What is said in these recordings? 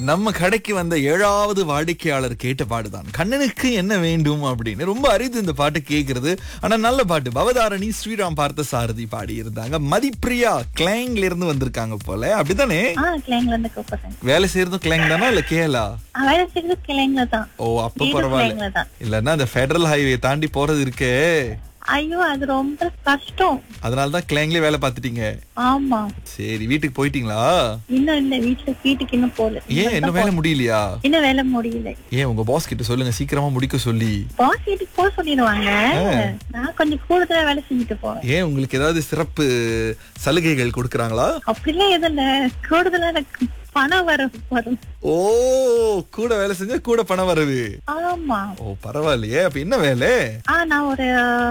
நம்ம கடைக்கு வந்த ஏழாவது வாடிக்கையாளர் கேட்ட பாடுதான் கண்ணனுக்கு என்ன வேண்டும் அப்படின்னு ரொம்ப அரிது இந்த பாட்டு கேக்குறது ஆனா நல்ல பாட்டு பவதாரணி ஸ்ரீராம் பார்த்த சாரதி பாடி இருந்தாங்க மதிப்பிரியா கிளாங்ல இருந்து வந்திருக்காங்க போல அப்படித்தானே ஆ கிளைங்ல இருந்து கூப்பிடுறேன் வேலை செய்யறதும் கிளாங் தானா இல்ல கேலா ஆ, வேலை செய்யறது கிளைங்ல தான் ஓ அப்ப வீடு பரவாயில்ல கிளைங்ல தான் இல்லன்னா அந்த ஃபெடரல் ஹைவே தாண்டி போறது இருக்கே ஐயோ அது ரொம்ப கஷ்டம் அதனாலதான் கிளாங்லயே வேலை பார்த்துட்டீங்க ஆமா சரி வீட்டுக்கு போயிட்டீங்களா இன்னும் இல்ல வீட்டுல வீட்டுக்கு இன்னும் போல ஏன் என்ன வேலை முடியலையா இன்னும் வேலை முடியல ஏன் உங்க பாஸ் கிட்ட சொல்லுங்க சீக்கிரமா முடிக்க சொல்லி பாஸ் வீட்டுக்கு போக சொல்லிடுவாங்க நான் கொஞ்சம் கூடுதலா வேலை செஞ்சுட்டு போவேன் ஏன் உங்களுக்கு ஏதாவது சிறப்பு சலுகைகள் கொடுக்கறாங்களா அப்படிலாம் எதுவும் இல்ல கூடுதலா எனக்கு பணம் வர வரும் ஓ கூட வேலை செஞ்சா கூட பணம் வருது ஆமா ஓ பரவாயில்லையே அப்ப என்ன வேலை ஆ நான் ஒரு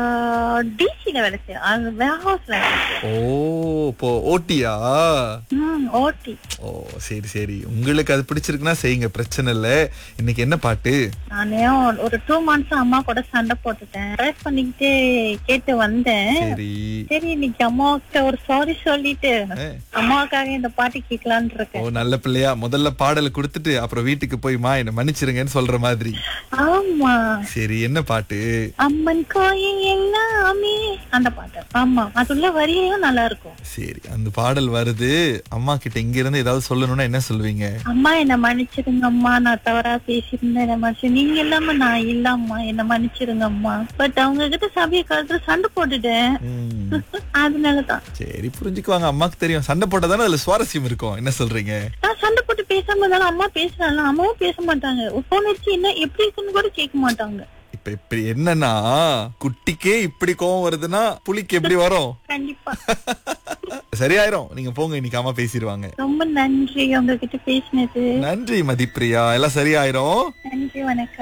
டிசில வேலை செய்யறேன் வேர் ஹவுஸ்ல ஓ இப்போ ஓட்டியா ம் ஓட்டி ஓ சரி சரி உங்களுக்கு அது பிடிச்சிருக்குன்னா செய்யுங்க பிரச்சனை இல்ல இன்னைக்கு என்ன பாட்டு நானே ஒரு டூ மந்த்ஸ் அம்மா கூட சண்டை போட்டுட்டேன் ட்ரைவ் பண்ணிக்கிட்டு கேட்டு வந்தேன் சரி சரி இன்னைக்கு அம்மாவுக்கு ஒரு சாரி சொல்லிட்டு ஆ. அம்மாவுக்காக இந்த பாட்டு கேட்கலான்னு ஓ இருக்கேன் நல்ல பிள்ளையா முதல்ல பாடலை கொடுத்துட்டு அப்புறம் வீட்டுக்கு போய்மா என்ன மன்னிச்சிருங்கன்னு சொல்ற மாதிரி ஆமா சரி என்ன பாட்டு அம்மன் கோயில் எல்லாமே அந்த பாட்டு ஆமா அதுள்ள வரியெல்லாம் நல்லா இருக்கும் சரி அந்த பாடல் வருது அம்மா கிட்ட இங்க இருந்து ஏதாவது சொல்லணும்னா என்ன சொல்வீங்க அம்மா என்ன மன்னிச்சிருங்க அம்மா நான் தவறா பேசியிருந்தேன் என்ன மன்னிச்சு நீங்க இல்லாம நான் இல்லம்மா என்ன மன்னிச்சிருங்க அம்மா பட் அவங்க கிட்ட சபைய காலத்துல சண்டை போட்டுட்டேன் ம், அதனாலதான் சரி புரிஞ்சுக்குவாங்க அம்மாக்கு தெரியும் சண்டை போட்டதானே அதுல சுவாரஸ்யம் இருக்கும் என்ன சொல்றீங்க நான் சண்டை போட்டு பேசாம இருந்தாலும் அம்மா பேசுறாங்க அம்மாவும் பேச மாட்டாங்க போன் அடிச்சு என்ன எப்படி இருக்குன்னு கூட கேட்க மாட்டாங்க இப்ப இப்படி என்னன்னா குட்டிக்கே இப்படி கோவம் வருதுன்னா புலிக்கு எப்படி வரும் கண்டிப்பா சரியாயிரும் நீங்க போங்க இன்னைக்கு அம்மா பேசிடுவாங்க ரொம்ப நன்றி உங்ககிட்ட பேசினது நன்றி மதிப்பிரியா எல்லாம் சரியாயிரும் நன்றி வணக்கம்